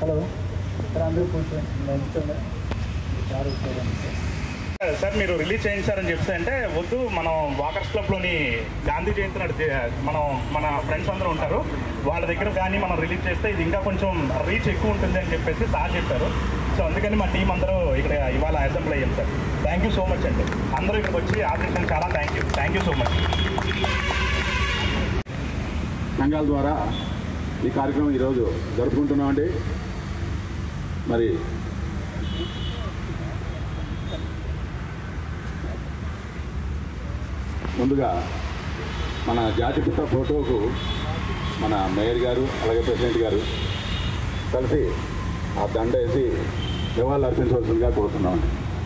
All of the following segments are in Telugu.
హలో ఇక్కడ అందరూ కూర్చొని మంచిగా సార్ సార్ మీరు రిలీజ్ చేయించారని చెప్తే అంటే వద్దు మనం వాకర్స్ క్లబ్లోని గాంధీ జయంతి నాడు చే- మనం మన ఫ్రెండ్స్ అందరూ ఉంటారు వాళ్ళ దగ్గర కానీ మనం రిలీజ్ చేస్తే ఇది ఇంకా కొంచెం రీచ్ ఎక్కువ ఉంటుంది అని చెప్పేసి సార్ చెప్పారు సో అందుకని మా టీం అందరూ ఇక్కడ ఇవాళ అసెంబ్లీ అయ్యాం sir thank you so much అండి అందరూ ఇక్కడికి వచ్చి ఆదరించిన చాలా thank you thank you so much సంఘాల ద్వారా ఈ కార్యక్రమం ఈరోజు జరుపుకుంటున్నామండి మరి ముందుగా మన జాతిపిత ఫోటోకు మన మేయర్ గారు అలాగే ప్రెసిడెంట్ గారు కలిసి ఆ దండ వేసి నివాళులు అర్పించవలసిందిగా కోరుతున్నామండి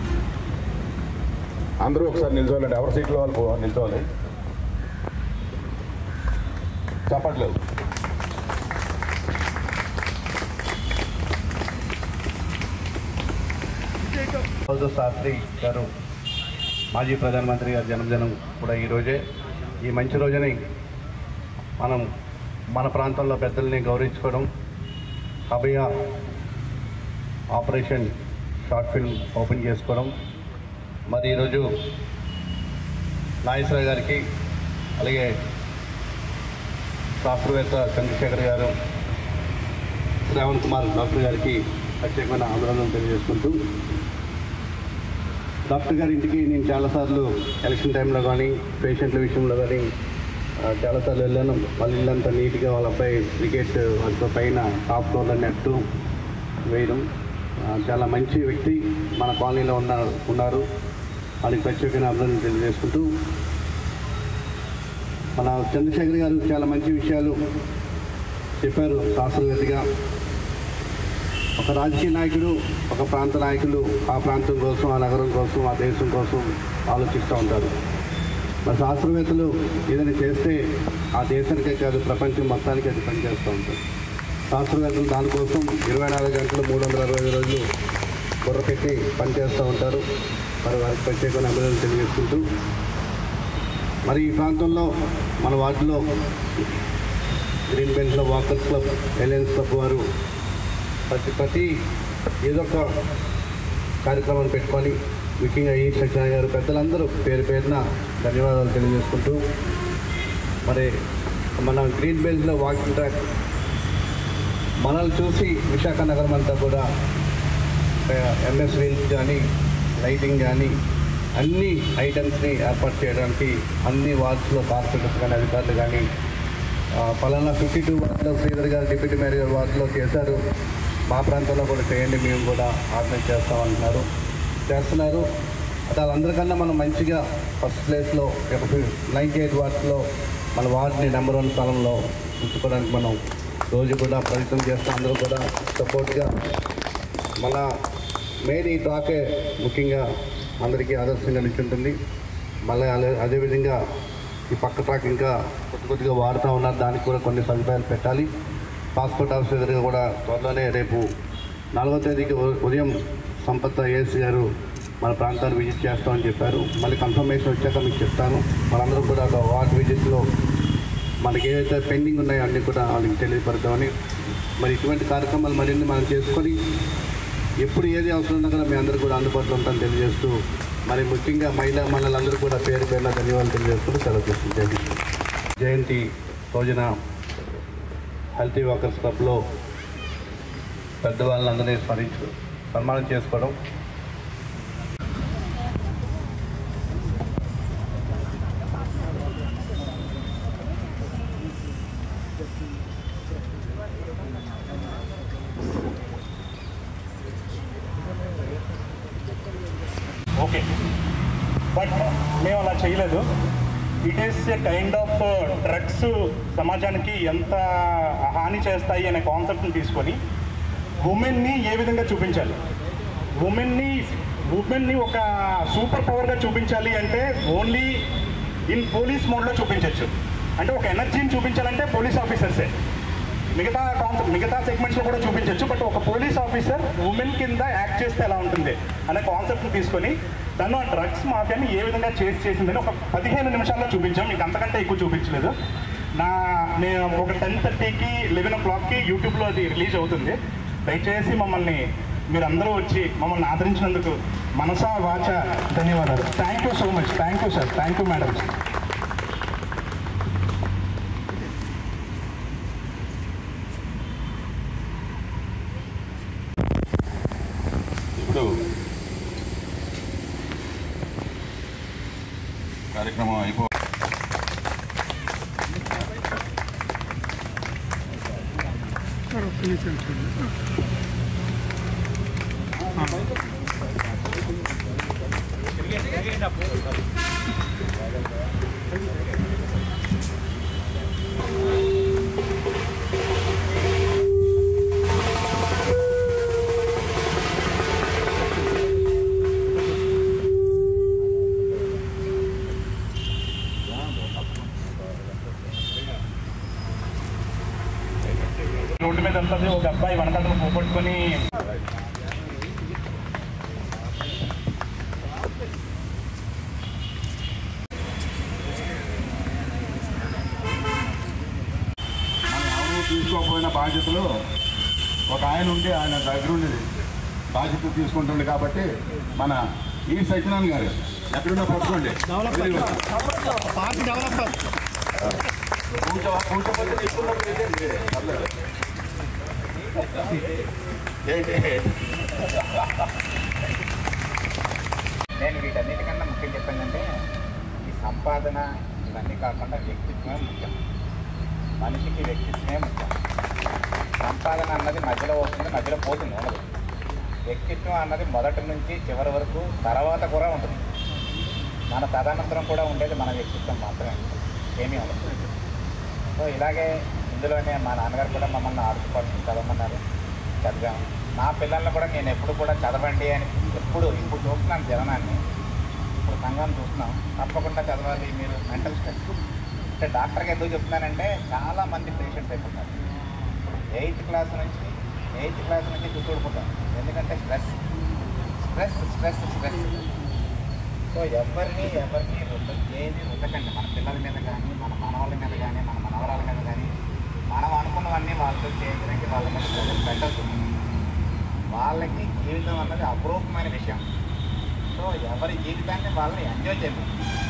అందరూ ఒకసారి నిల్చోవాలండి ఎవరి సీట్లో వాళ్ళు పో- నిల్చోవాలి చెప్పట్లేదు రోజు శాస్త్రి గారు మాజీ ప్రధానమంత్రి గారి జన్మదినం కూడా ఈరోజే ఈ మంచి రోజుని మనం మన ప్రాంతంలో పెద్దల్ని గౌరవించుకోవడం Abhaya operation short film open చేసుకోవడం మరి ఈరోజు నాగేశ్వర గారికి అలాగే శాస్త్రవేత్త చంద్రశేఖర్ గారు శ్రావణ్ కుమార్ డాక్టర్ గారికి ప్రత్యేకమైన అభినందనలు తెలియజేసుకుంటూ డాక్టర్ గారి ఇంటికి నేను చాలాసార్లు ఎలక్షన్ టైంలో కానీ పేషెంట్ల విషయంలో కానీ ఆ, చాలాసార్లు వెళ్ళాను వాళ్ళ ఇల్లంతా నీట్గా వాళ్ళ అబ్బాయి క్రికెట్ వాళ్ళ పైన టాప్ ఫ్లోర్లో నెట్ వేయడం ఆ, చాలా మంచి వ్యక్తి మన కాలనీలో ఉన్న ఉన్నారు వాళ్ళకి ప్రత్యేకమైన అభినందనలు తెలియజేసుకుంటూ మన చంద్రశేఖర్ గారు చాలా మంచి విషయాలు చెప్పారు శాస్త్రవేత్తగా ఒక రాజకీయ నాయకుడు ఒక ప్రాంత నాయకులు ఆ ప్రాంతం కోసం ఆ నగరం కోసం ఆ దేశం కోసం ఆలోచిస్తూ ఉంటారు మరి శాస్త్రవేత్తలు ఏదైనా చేస్తే ఆ దేశానికే కాదు ప్రపంచం మొత్తానికి అది పనిచేస్తూ ఉంటారు శాస్త్రవేత్తలు దానికోసం ఇరవై నాలుగు గంటలు మూడు వందల అరవై ఐదు రోజులు బుర్ర పెట్టి పనిచేస్తూ ఉంటారు మరి వారికి ప్రత్యేకమైన అభినందనలు తెలియజేసుకుంటూ మరి ఈ ప్రాంతంలో మన వార్డులో గ్రీన్ బెల్ట్లో వాకర్స్ క్లబ్ ఎలయన్స్ క్లబ్ వారు ప్రతి ప్రతి ఏదో ఒక కార్యక్రమాన్ని పెట్టుకొని ముఖ్యంగా ఈ సత్యనారాయణ గారు పెద్దలందరూ పేరు పేరున ధన్యవాదాలు తెలియజేసుకుంటూ మరి మన గ్రీన్ బెల్ట్లో వాకింగ్ ట్రాక్ మనల్ని చూసి విశాఖ నగరం అంతా కూడా ఎంఎస్ వీల్స్ కానీ లైటింగ్ కానీ అన్ని ఐటమ్స్ని ఏర్పాటు చేయడానికి అన్ని వార్డ్స్లో కార్పొరేటర్స్ కానీ అధికారులు కానీ ఆ, పలానా ఫిఫ్టీ టూ వార్డులో శ్రీధర్ గారు డిప్యూటీ మేయర్ గారు వార్డులో చేశారు మా ప్రాంతంలో కూడా చేయండి మేము కూడా ఆర్గనైజ్ చేస్తామంటున్నారు చేస్తున్నారు అది వాళ్ళందరికన్నా మనం మంచిగా ఫస్ట్ ప్లేస్లో నైంటీ ఎయిట్ వార్డ్స్లో మన వార్డుని నెంబర్ వన్ స్థానంలో ఉంచుకోవడానికి మనం రోజు కూడా ప్రయత్నం చేస్తాం అందరూ కూడా సపోర్ట్గా మన మెయిన్ ఈ ట్రాకే ముఖ్యంగా అందరికీ ఆదర్శంగా నిల్చుంటుంది మళ్ళీ అదే అదేవిధంగా ఈ పక్క ట్రాక్ ఇంకా కొద్ది కొద్దిగా వాడుతూ ఉన్నారు దానికి కూడా కొన్ని సదుపాయాలు పెట్టాలి పాస్పోర్ట్ ఆఫీస్ దగ్గర కూడా త్వరలోనే రేపు నాలుగో తేదీకి ఉ- ఉదయం సంపత్ ఏఎస్ గారు మన ప్రాంతాన్ని విజిట్ చేస్తామని చెప్పారు మళ్ళీ కన్ఫర్మేషన్ వచ్చాక మీకు చెప్తాను మనందరూ కూడా ఒక వార్డ్ విజిట్లో మనకి ఏవైతే పెండింగ్ ఉన్నాయో అన్నీ కూడా వాళ్ళకి తెలియపడతామని మరి ఇటువంటి కార్యక్రమాలు మరిన్ని మనం చేసుకొని ఎప్పుడు ఏది అవసరం ఉన్నా కూడా మీ అందరూ కూడా అందుబాటులో ఉంటామని తెలియజేస్తూ మరి ముఖ్యంగా మహిళా మహిళలందరూ కూడా పేరు పేరున ధన్యవాదాలు తెలియజేస్తూ సెలవు తీసుకుంటాను జయంతి రోజున హెల్తీ వర్కర్స్ క్లబ్లో పెద్దవాళ్ళందరినీ స్మరించు సన్మానం చేసుకోవడం ఓకే బట్ మేము అలా చేయలేదు it is a kind of drugs సమాజానికి ఎంత హాని చేస్తాయి అనే కాన్సెప్ట్ని తీసుకొని ఉమెన్ని ఏ విధంగా చూపించాలి ఉమెన్ని ఉమెన్ని ఒక సూపర్ పవర్గా చూపించాలి అంటే ఓన్లీ ఇన్ పోలీస్ మోడ్లో చూపించవచ్చు అంటే ఒక ఎనర్జీని చూపించాలంటే పోలీస్ ఆఫీసర్సే మిగతా కాన్సెప్ట్ మిగతా సెగ్మెంట్స్లో కూడా చూపించవచ్చు బట్ ఒక పోలీస్ ఆఫీసర్ ఉమెన్ కింద యాక్ట్ చేస్తే ఎలా ఉంటుంది అనే కాన్సెప్ట్ని తీసుకొని తను ఆ డ్రగ్స్ మాఫియాని ఏ విధంగా చేసి చేసిందని ఒక పదిహేను నిమిషాల్లో చూపించాం మీకు అంతకంటే ఎక్కువ చూపించలేదు నా నేను ఒక టెన్ థర్టీకి లెవెన్ ఓ క్లాక్కి యూట్యూబ్లో అది రిలీజ్ అవుతుంది దయచేసి మమ్మల్ని మీరందరూ వచ్చి మమ్మల్ని ఆదరించినందుకు మనసా వాచ ధన్యవాదాలు thank you so much thank you sir thank you madam ఇప్పుడు కార్యక్రమం అయిపో రోడ్డు మీద ఉంటుంది ఒక అబ్బాయి వెనకాల పోగొట్టుకొని మనం ఎవరు తీసుకోకపోయిన బాధ్యతలు ఒక ఆయన ఉండి ఆయన దగ్గరుండి బాధ్యత తీసుకుంటుండే కాబట్టి మన ఈ సత్యనారాయణ గారు ఎక్కడున్నా పట్టుకోండి కూర్చో కూర్చోపోతే తీసుకున్నప్పుడు ఏంటండి? పర్లేదు. ఏంటి నేను వీటన్నిటికన్నా ముఖ్యం చెప్పానంటే ఈ సంపాదన ఇవన్నీ కాకుండా వ్యక్తిత్వమే ముఖ్యం మనిషికి వ్యక్తిత్వమే ముఖ్యం సంపాదన అన్నది మధ్యలో వస్తుంది మధ్యలో పోతుంది ఉండదు వ్యక్తిత్వం అన్నది మొదటి నుంచి చివరి వరకు తర్వాత కూడా ఉంటుంది మన తదనంతరం కూడా ఉండేది మన వ్యక్తిత్వం మాత్రమే ఏమీ ఉండదు సో ఇలాగే ఇందులోనే మా నాన్నగారు కూడా మమ్మల్ని ఆడుకోవాల్సి చదవమన్నారు చదివాము నా పిల్లల్ని కూడా నేను ఎప్పుడు కూడా చదవండి అని ఎప్పుడు ఇప్పుడు చూస్తున్నాను జననాన్ని ఇప్పుడు సంఘాన్ని చూస్తున్నాం తప్పకుండా చదవాలి మీరు మెంటల్ స్ట్రెస్ అంటే డాక్టర్కి ఎందుకు చెప్తున్నానంటే చాలా మంది పేషెంట్స్ అయిపోతారు ఎయిత్ క్లాస్ నుంచి ఎయిత్ క్లాస్ నుంచి కూర్చోడుకుంటాం ఎందుకంటే stress stress stress stress so ఎవరిని ఎవరిని రుద్ద ఏది రుద్దకండి మన పిల్లల మీద కానీ మన మనవాళ్ళ మీద కానీ మన మనవరాల మీద కానీ మనం అనుకున్నవన్నీ వాళ్ళతో చేయడానికి వాళ్ళ మీద ప్రజలు పెట్టద్దు వాళ్ళకి జీవితం అన్నది అపురూపమైన విషయం సో ఎవరి జీవితాన్ని వాళ్ళని ఎంజాయ్ చేయాలి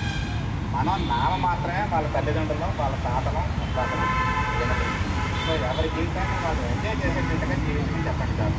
మనం నామ మాత్రమే వాళ్ళ తల్లిదండ్రులు వాళ్ళ తాతలు ముత్తాతలు వినదు సో ఎవరి జీవితాన్ని వాళ్ళు ఎంజాయ్ చేసేటట్టుగా జీవితం చెప్పండి చాలు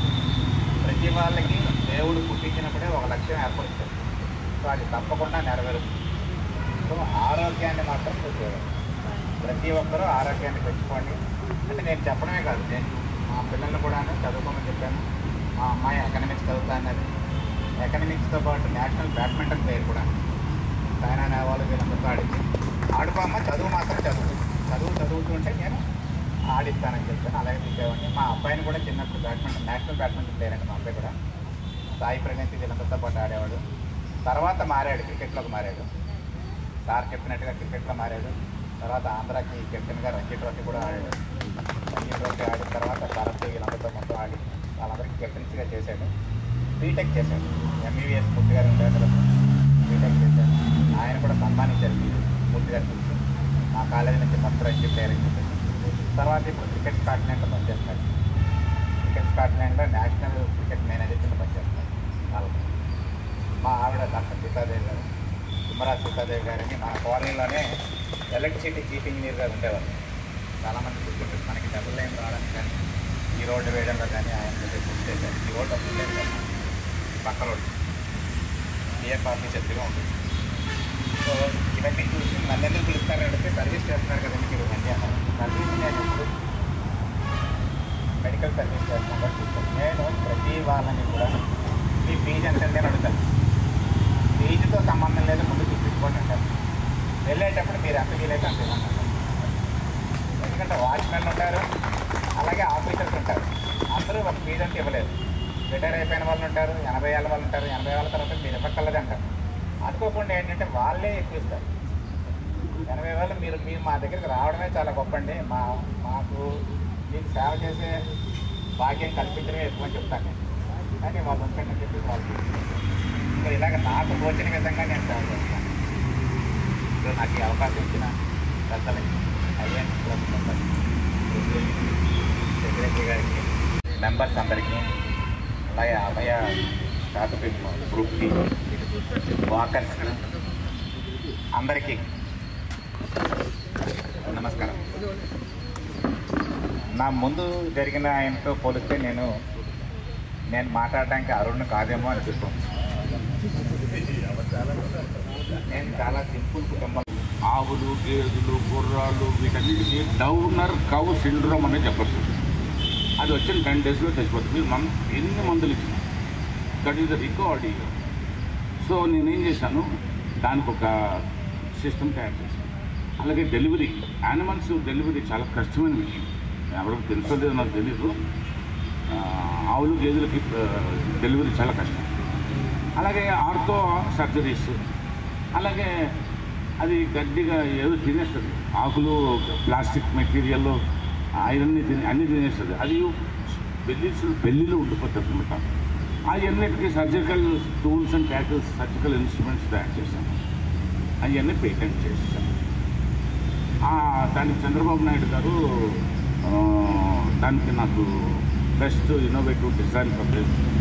ప్రతి వాళ్ళకి దేవుడు పుట్టించినప్పుడే ఒక లక్ష్యం ఏర్పరుస్తారు సో అది తప్పకుండా నెరవేరుతుంది సో ఆరోగ్యాన్ని మాత్రం చూసేయాలి ప్రతి ఒక్కరూ ఆరోగ్యాన్ని పెంచుకోండి అంటే నేను చెప్పడమే కాదు నేను మా పిల్లల్ని కూడా చదువుకోమని చెప్పాను మా అమ్మాయి ఎకనమిక్స్ చదువుతా అన్నది ఎకనమిక్స్తో పాటు నేషనల్ బ్యాడ్మింటన్ ప్లేయర్ కూడా చైనా నేవాళ్ళు వీళ్ళందరితో ఆడింది ఆడుకోమ్మ చదువు మాత్రం చదువు చదువు చదువుతుంటే నేను ఆడిస్తానని చెప్పాను అలాగే చెప్పేవాడిని మా అబ్బాయిని కూడా చిన్నప్పుడు బ్యాడ్మింటన్ నేషనల్ బ్యాడ్మింటన్ ప్లేయర్ అండి మా అబ్బాయి కూడా సాయి ప్రణీత్ వీళ్ళందరితో పాటు ఆడేవాడు తర్వాత మారాడు క్రికెట్లోకి మారాడు సార్ చెప్పినట్టుగా క్రికెట్లో మారాడు తర్వాత ఆంధ్రాకి కెప్టెన్గా రంజీ ట్రోఫీ కూడా ఆడాడు రంజీ ట్రోఫీ ఆడిన తర్వాత భారత్ వీళ్ళందరితో మొత్తం ఆడి వాళ్ళందరికీ కెప్టెన్సీగా చేశాడు బీటెక్ చేశాడు ఎంబీబీఎస్ పూర్తి గారు ఉండే కదా బీటెక్ చేశాడు ఆయన కూడా సన్మానించారు మీరు పూర్తి గారు చూసి మా కాలేజీ నుంచి ఫస్ట్ రంజీ ప్లేయర్ అని చెప్పేసి తర్వాత ఇప్పుడు క్రికెట్ స్కాట్లాండ్లో పనిచేస్తాడు క్రికెట్ స్కాట్లాండ్లో నేషనల్ క్రికెట్ మేనేజర్ కింద పనిచేస్తాడు వాళ్ళకి మా ఆవిడ డాక్టర్ సీతాదేవి గారు తిమ్మరాజు సీతాదేవి గారిని మన కాలనీలోనే ఎలక్ట్రిసిటీ చీఫ్ ఇంజనీర్గా ఉండేవారు చాలామంది గుర్తుంటారు మనకి డబుల్ లైన్ రావడానికి కానీ ఈ రోడ్డు వేయడంలో కానీ ఆయన కొంచెం కృషి చేశారు ఈ రోడ్డు అసలు లేదు కదా పక్క రోడ్డు బిఎఫ్ ఆఫీస్ ఎత్తుగా ఉంటుంది సో ఇవన్నీ చూసి నన్ను ఎందుకు పిలుస్తారని అడిగితే సర్వీస్ చేస్తున్నారు కదండి మీరు ఇవన్నీ అన్నారు సర్వీస్ నేను ఎప్పుడు మెడికల్ సర్వీస్ చేస్తున్నాను కాబట్టి చూస్తాను నేను ప్రతి వాళ్ళని కూడా మీ ఫీజు ఎంత అండి అని అడుగుతాను ఫీజుతో సంబంధం లేదు ముందు చూపించుకోండి అంటారు వెళ్ళేటప్పుడు మీరు ఎంత వీలైతే అంత ఇవ్వండి అంటారు. ఎందుకంటే వాచ్మెన్ ఉంటారు అలాగే ఆఫీసర్స్ ఉంటారు అందరూ ఒక ఫీజు అంటే ఇవ్వలేదు రిటైర్ అయిపోయిన వాళ్ళు ఉంటారు ఎనభై ఏళ్ళ వాళ్ళు ఉంటారు ఎనభై ఏళ్ళ తర్వాత మీరు ఇవ్వక్కర్లేదు అంటారు అనుకోకుండా ఏంటంటే వాళ్ళే ఎక్కువ ఇస్తారు ఎనభై వేలు మీరు మీరు మా దగ్గరికి రావడమే చాలా గొప్ప అండి మా మాకు మీకు సేవ చేసే భాగ్యం కల్పించడమే ఎక్కువ అని చెప్తాను నేను కానీ వాళ్ళు ఉంచండి అని చెప్పి వాళ్ళు సో ఇలాగ నాకు తోచిన విధంగా నేను సేవ చేస్తాను సో నాకు ఈ అవకాశం ఇచ్చిన పెద్దలకి ఐఎన్ సెక్రటరీ గారికి మెంబర్స్ అందరికీ అలాగే అభయ టాపిక్ గ్రూప్కి వాకర్స్కి అందరికీ నమస్కారం నా ముందు జరిగిన ఆయనతో పోలిస్తే నేను నేను మాట్లాడడానికి అరుణ్ కాదేమో అనిపిస్తుంది నేను చాలా సింపుల్ కుటుంబం ఆవులు గేదెలు గుర్రాలు వీటన్నిటికీ డౌనర్ కవ్ సిండ్రోమ్ అనేది చెప్పచ్చు అది వచ్చిన టెన్ డేస్లో చచ్చిపోతుంది మీరు మన ఎన్ని మందులు ఇచ్చినా that is the record so నేనేం చేశాను దానికి ఒక సిస్టమ్ తయారు చేశాను అలాగే డెలివరీ యానిమల్స్ డెలివరీ చాలా కష్టమైన విషయం ఎవరికి తెలుసో లేదో నాకు తెలీదు ఆ, ఆవులు గేదెలకి ఆ, డెలివరీ చాలా కష్టం అలాగే ఆర్తో సర్జరీస్ అలాగే అది గడ్డిగా ఏదో తినేస్తుంది ఆకులు ప్లాస్టిక్ మెటీరియల్ ఐరన్ని తిని అన్నీ తినేస్తుంది అది పెళ్ళిస్ పెళ్ళిలో ఉండిపోతుంది అనమాట అవన్నిటికీ surgical tools and tackles surgical instruments తయారు చేశాను అవన్నీ పేటెంట్ చేశాను ఆ, దానికి చంద్రబాబు నాయుడు గారు ఆ, దానికి నాకు best innovative design for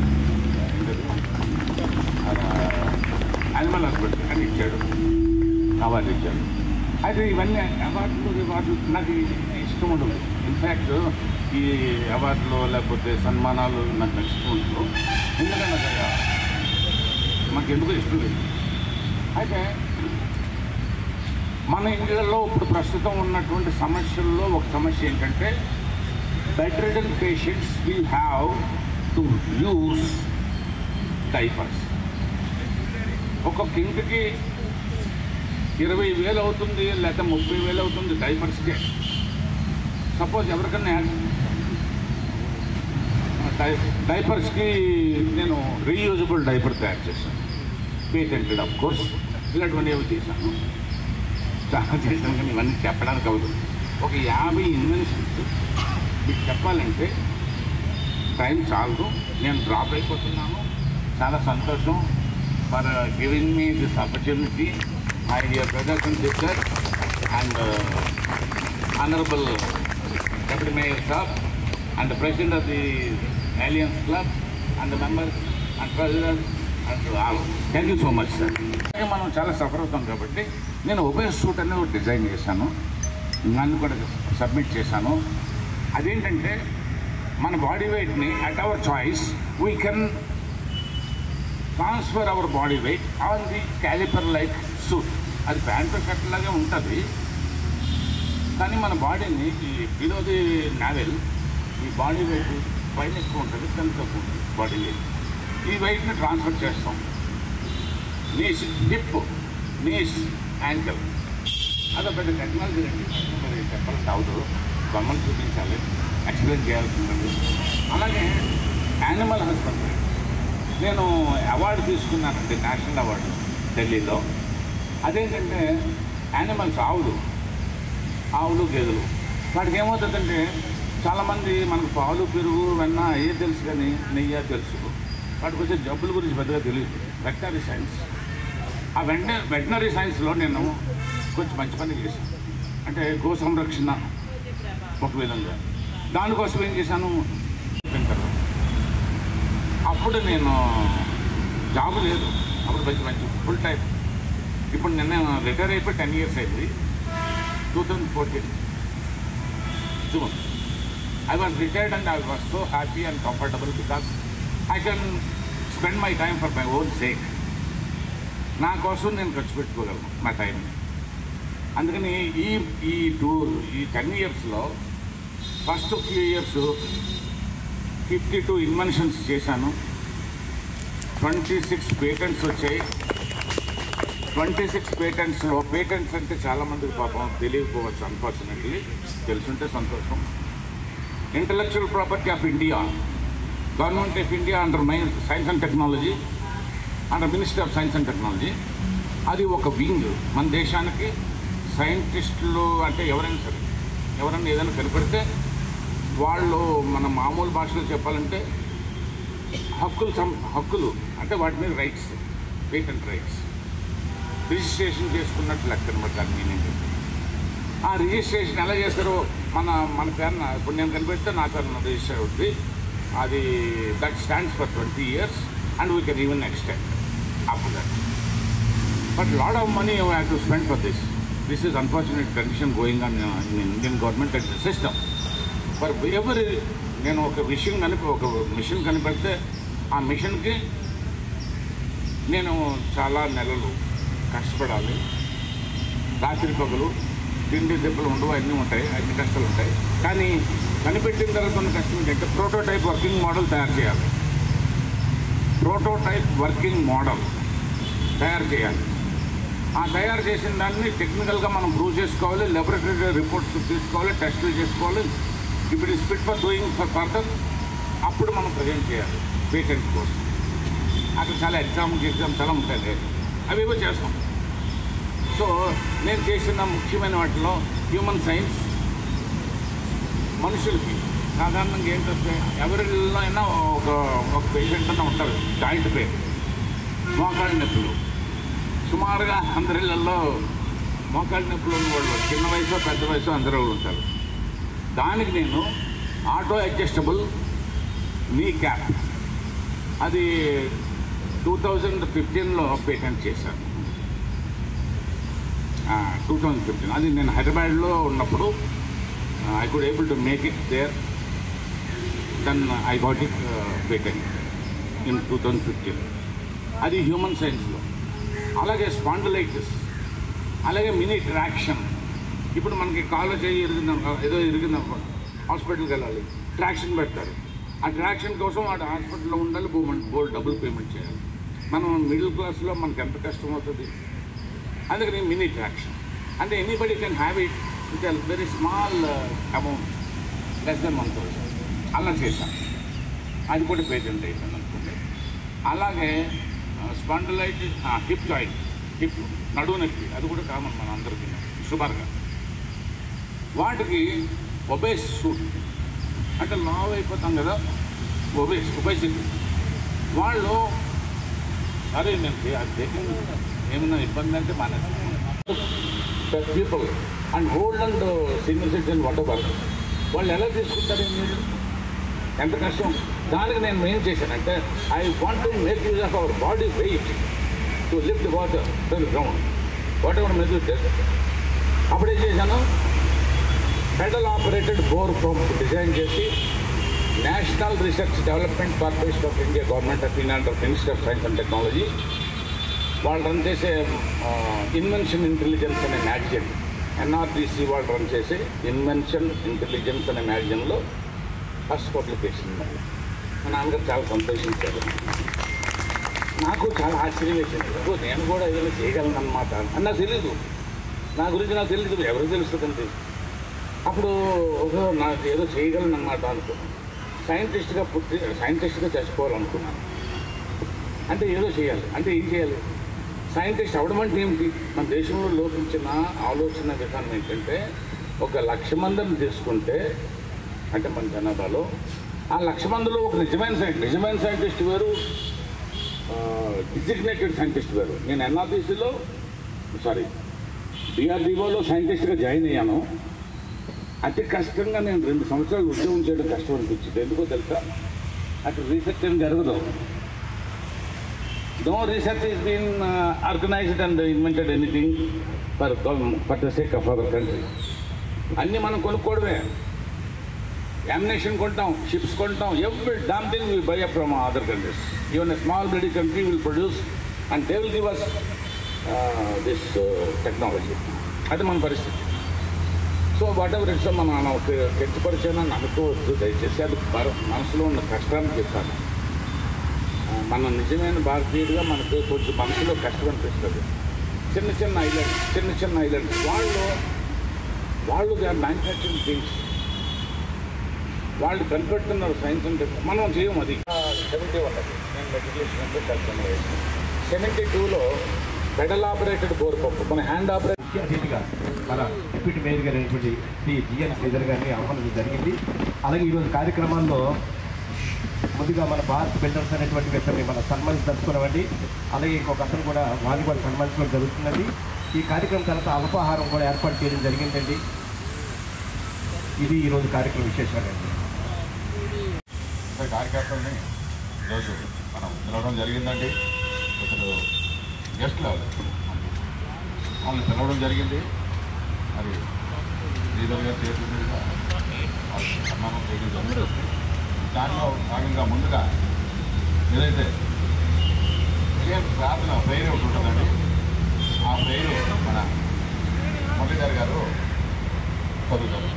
animal hospital అని ఇచ్చాడు అవార్డు ఇచ్చాడు అయితే ఇవన్నీ అవార్డులు అవార్డులు నాకు ఇష్టం ఉండదు ఇన్ఫ్యాక్ట్ ఈ అవార్డులు లేకపోతే సన్మానాలు నాకు ఇష్టం ఉండదు ఎందుకంటే నాకు మాకు ఎందుకు ఇష్టం లేదు అయితే మన ఇండియాలో ఇప్పుడు ప్రస్తుతం ఉన్నటువంటి సమస్యల్లో ఒక సమస్య ఏంటంటే bedridden patients will have to use diapers ఒక్కొక్క ఇంటికి ఇరవై వేలు అవుతుంది లేకపోతే ముప్పై వేలు అవుతుంది డైపర్స్కే సపోజ్ ఎవరికన్నా డై డైపర్స్కి నేను రీయూజబుల్ డైపర్ తయారు చేశాను పేటెంటెడ్ ఆఫ్ కోర్స్ ఇలాంటివన్నీ ఏవి చేశాను చాలా చేశాను కానీ ఇవన్నీ చెప్పడానికి అవ్వదు ఒక యాభై ఇన్వెన్షన్స్ మీకు చెప్పాలంటే టైం చాలదు నేను డ్రాప్ అయిపోతున్నాను చాలా సంతోషం for giving me this opportunity my dear brothers and sister and honourable deputy mayor సాబ్ and president of the alliance club and members and president and all thank you so much sir మనం చాలా సఫర్ అవుతాం కాబట్టి నేను ఉభయ సూట్ అనేది ఒకటి డిజైన్ చేశాను నన్ను కూడా సబ్మిట్ చేశాను అదేంటంటే మన బాడీ వెయిట్ని at our choice we can transfer our body weight on the calliper like suit అది ప్యాంటు షర్ట్ లాగే ఉంటుంది కానీ మన బాడీని ఈ బిలో ది నావెల్ ఈ బాడీ వెయిట్ పైన ఎక్కువ ఉంటుంది కింద తక్కువ ఉంటుంది బాడీ వెయిట్ ఈ వెయిట్ని ట్రాన్స్ఫర్ చేస్తాం నీస్ హిప్ నీస్ యాంకల్ అదొక పెద్ద టెక్నాలజీ అండి మరి చెప్పాలంటే అవదు బొమ్మలు చూపించాలి ఎక్స్ప్లెయిన్ చేయాల్సి ఉంటుంది అలాగే యానిమల్ హస్బెండరీ నేను అవార్డు తీసుకున్నానండి నేషనల్ అవార్డు ఢిల్లీలో అదేంటంటే యానిమల్స్ ఆవులు ఆవులు గేదెలు వాటికి ఏమవుతుందంటే చాలామంది మనకు పాలు పెరుగు వెన్న ఏ తెలుసు కానీ నెయ్యి తెలుసు వాటికి వచ్చే జబ్బుల గురించి పెద్దగా తెలియదు వెటనరీ సైన్స్ ఆ వెంట వెటనరీ సైన్స్లో నేను కొంచెం మంచి పని చేశాను అంటే గో సంరక్షణ ఒక విధంగా దానికోసం ఏం చేశాను అప్పుడు నేను జాబ్ లేదు అప్పుడు మంచి మంచి ఫుల్ టైం ఇప్పుడు నిన్న రిటైర్ అయిపోయి టెన్ ఇయర్స్ అయింది two thousand fourteen June I was retired and I was so happy and comfortable because I can spend my time for my own sake నా కోసం నేను ఖర్చు పెట్టుకోగలను నా టైంని అందుకని ఈ ఈ టూర్ ఈ టెన్ ఇయర్స్లో first few years fifty two inventions చేశాను ట్వంటీ సిక్స్ పేటెంట్స్ వచ్చాయి ట్వంటీ సిక్స్ పేటెంట్స్లో పేటెంట్స్ అంటే చాలామందికి పాపం తెలియకపోవచ్చు అన్ఫార్చునేట్లీ తెలుసుంటే సంతోషం intellectual property of India government of India under mine science and technology under ministry of science and technology అది ఒక వింగ్ మన దేశానికి సైంటిస్టులు అంటే ఎవరైనా సరే ఎవరైనా ఏదైనా కనిపెడితే వాళ్ళు మన మామూలు భాషలో చెప్పాలంటే హక్కులు సం హక్కులు అంటే వాటి మీద రైట్స్ పేటెంట్ రైట్స్ రిజిస్ట్రేషన్ చేసుకున్నట్టు లెక్క అనమాట దాని మీనింగ్ ఆ రిజిస్ట్రేషన్ ఎలా చేస్తారో మన మన పేరున ఇప్పుడు నేను కనిపెడితే నా పేరున రిజిస్టర్ అవుతుంది అది that stands for twenty years and we can even extend after that but lot of money have to spend for this this is unfortunate condition going on in Indian government and system for ఎవరి నేను ఒక విషయం కనిపి ఒక మిషన్ కనిపెడితే ఆ మిషన్కి నేను చాలా నెలలు కష్టపడాలి రాత్రి పగలు తిండి దెబ్బలు ఉండవు అన్నీ ఉంటాయి అన్ని కష్టాలు ఉంటాయి కానీ కనిపెట్టిన తర్వాత ఉన్న కష్టం ఏంటంటే ప్రోటోటైప్ వర్కింగ్ మోడల్ తయారు చేయాలి ప్రోటోటైప్ వర్కింగ్ మోడల్ తయారు చేయాలి ఆ తయారు చేసిన దాన్ని టెక్నికల్గా మనం ప్రూవ్ చేసుకోవాలి లెబొరేటరీ రిపోర్ట్స్ తీసుకోవాలి టెస్టులు చేసుకోవాలి ఇప్పుడు spit for doing for further అప్పుడు మనం ప్రజెంట్ చేయాలి పేటెంట్ కోసం అక్కడ చాలా ఎగ్జామ్ ఎగ్జామ్ చాలా ఉంటాయి అవి ఏవో చేస్తాం సో నేను చేసిన ముఖ్యమైన వాటిలో హ్యూమన్ సైన్స్ మనుషులకి సాధారణంగా ఏంటంటే ఎవరిలో అయినా ఒక ఒక పేషెంట్ అన్న ఉంటారు జాయింట్ పెయిన్ మోకాళ్ళ నొప్పులు సుమారుగా అందరిళ్ళల్లో మోకాళ్ళ నొప్పులు ఉన్న వాళ్ళు చిన్న వయసు పెద్ద వయసు అందరూ ఉంటారు దానికి నేను ఆటో అడ్జస్టబుల్ నీ క్యాప్ అది టూ థౌజండ్ ఫిఫ్టీన్లో పేటెంట్ చేశాను టూ థౌజండ్ ఫిఫ్టీన్ అది నేను హైదరాబాద్లో ఉన్నప్పుడు I could able to make it there then I got it patent in two thousand fifteen అది హ్యూమన్ సైన్స్లో అలాగే స్పాండలైటిస్ అలాగే మినీ ట్రాక్షన్ ఇప్పుడు మనకి కాలు చేయి ఇరిగిన ఏదో ఇరిగిన హాస్పిటల్కి వెళ్ళాలి ట్రాక్షన్ పెడతారు ఆ ట్రాక్షన్ కోసం వాడు హాస్పిటల్లో ఉండాలి బోల్డ్ బోల్డ్ డబ్బులు పేమెంట్ చేయాలి మనం మిడిల్ క్లాస్లో మనకి ఎంత కష్టం అవుతుంది అందుకని మినీ ట్రాక్షన్ అంటే anybody can have it with very small amount less than one thousand అలా చేశాను అది కూడా పేటెంట్ అయిపోయింది అనుకోండి అలాగే స్పాండలైటిస్ హిప్ జాయింట్ హిప్ నడువు నొప్పి అది కూడా కామన్ మన అందరికీ షుగర్గా వాటికి ఒబేస్ సూట్ అంటే లావ్ అయిపోతాం కదా ఒబేస్ ఒబేసిటీ వాళ్ళు అరే నేను చే- అది దేని ఏమన్నా ఇబ్బంది అంటే మన people and old and senior citizen whatever వాళ్ళు ఎలా తీసుకుంటారు మీరు ఎంత కష్టం దానికి నేను ఏం చేశానంటే I want to make use of our body weight to lift water to the ground whatever measure చేశాను అప్పుడు ఏం చేశాను pedal operated bore pump design చేసి national research development corporation of India government of India under minister of science and technology వాళ్ళు రన్ చేసే ఇన్వెన్షన్ ఇంటెలిజెన్స్ అనే మ్యాగజైన్ ఎన్ఆర్టీసీ వాళ్ళు రన్ చేసే ఇన్వెన్షన్ ఇంటెలిజెన్స్ అనే మ్యాగజైన్లో ఫస్ట్ పబ్లికేషన్ మా నాన్నగారు చాలా సంతోషించారు నాకు చాలా ఆశ్చర్యం వేసింది ఓ నేను కూడా ఏదైనా చేయగలను అనమాట అని నాకు తెలీదు నా గురించి నాకు తెలియదు ఎవరికి తెలుస్తుందండి అప్పుడు ఓహో నాకు ఏదో చేయగలను అనమాట అనుకున్నాను సైంటిస్ట్గా పుట్టి సైంటిస్ట్గా చచ్చిపోవాలనుకున్నాను అంటే ఏదో చేయాలి అంటే ఏం చేయాలి సైంటిస్ట్ అవడం అంటే ఏమిటి మన దేశంలో లోపించిన ఆలోచన విధానం ఏంటంటే ఒక లక్ష మందిని తీసుకుంటే అంటే మన జనాభాలో ఆ లక్ష మందిలో ఒక నిజమైన సైంటిస్ట్ నిజమైన సైంటిస్ట్ వేరు డిజిగ్నేటెడ్ సైంటిస్ట్ వేరు నేను ఎన్ఆర్టీసీలో సారీ డిఆర్డిఓలో సైంటిస్ట్గా జాయిన్ అయ్యాను అతి కష్టంగా నేను రెండు సంవత్సరాలు ఉద్యోగం చేయడం కష్టం అనిపించింది ఎందుకో తెలుసా అక్కడ రీసెర్చ్ ఏం జరగదు no research is been organised and invented anything for for the sake of our country అన్నీ మనం కొనుక్కోవడమే యామినేషన్ కొంటాం షిప్స్ కొంటాం every damn thing we buy up from other countries even a small bloody country will produce and they will give us this technology అది మన పరిస్థితి సో వాట్ ఎవర్ ఇట్స్ మన కించపరిచానని అనుకోవద్దు దయచేసి అది బర- మనసులో ఉన్న కష్టాన్ని చెప్పాను ఆ, మన నిజమైన భారతీయుడిగా మనకు కొంచెం మనసులో కష్టం అనిపిస్తుంది చిన్న చిన్న ఐలాండ్స్ చిన్న చిన్న ఐలాండ్స్ వాళ్ళు వాళ్ళు దే ఆర్ మ్యానుఫ్యాక్చరింగ్ థింగ్స్ వాళ్ళు కనిపెడుతున్నారు సైన్స్ అంటే మనం చేయం అది సెవెంటీ వన్ అది నేను మెట్రికులేషన్ అంటే కలిసి సెవెంటీ టూలో పెడల్ ఆపరేటెడ్ బోర్ పంపు మన హ్యాండ్ ఆపరేట్ ముఖ్య అతిథిగా మన డిప్యూటీ మేయర్ గారు అయినటువంటి శ్రీ జిఎన్ శ్రీధర్ గారిని ఆహ్వానించడం జరిగింది అలాగే ఈరోజు కార్యక్రమాల్లో ముందుగా మన భారత్ బిల్డర్స్ అనేటువంటి వ్యక్తిని మన సన్మానించదలుచుకున్నామండి అలాగే ఇంకొక అతను కూడా వారిని కూడా సన్మానించడం జరుగుతున్నది ఈ కార్యక్రమం తర్వాత అల్పాహారం కూడా ఏర్పాటు చేయడం జరిగిందండి ఇది ఈరోజు కార్యక్రమం విశేషాలండి మంది కార్యకర్తల్ని ఈరోజు మనం పిలవడం జరిగిందండి అసలు గెస్ట్ లెవెల్ వాళ్ళని పిలవడం జరిగింది మరి శ్రీధర్ గారి చేతుల మీదుగా వాళ్ళకి సన్మానం చేయడం జరుగుతుంది దానిలో భాగంగా ముందుగా ఏదైతే క్రియేట్ ప్రార్థన ప్రేయర్ ఒకటి ఉంటుందండి ఆ ప్రేయర్ మన మురళీధర్ గారు చదువుతారు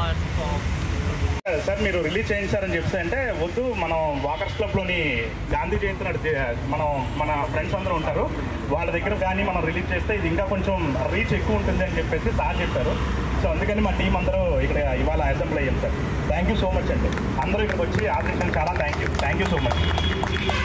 సార్ మీరు రిలీజ్ చేయించారని చెప్తే అంటే వద్దు మనం వాకర్స్ క్లబ్లోని గాంధీ జయంతి నాడు చే- మనం మన ఫ్రెండ్స్ అందరూ ఉంటారు వాళ్ళ దగ్గర కానీ మనం రిలీజ్ చేస్తే ఇది ఇంకా కొంచెం రీచ్ ఎక్కువ ఉంటుంది అని చెప్పేసి సార్ చెప్పారు సో అందుకని మా టీం అందరూ ఇక్కడ ఇవాళ అసెంబ్లీ అయ్యాం sir thank you so much అండి అందరూ ఇక్కడికి వచ్చి ఆదరించడం చాలా thank you thank you so much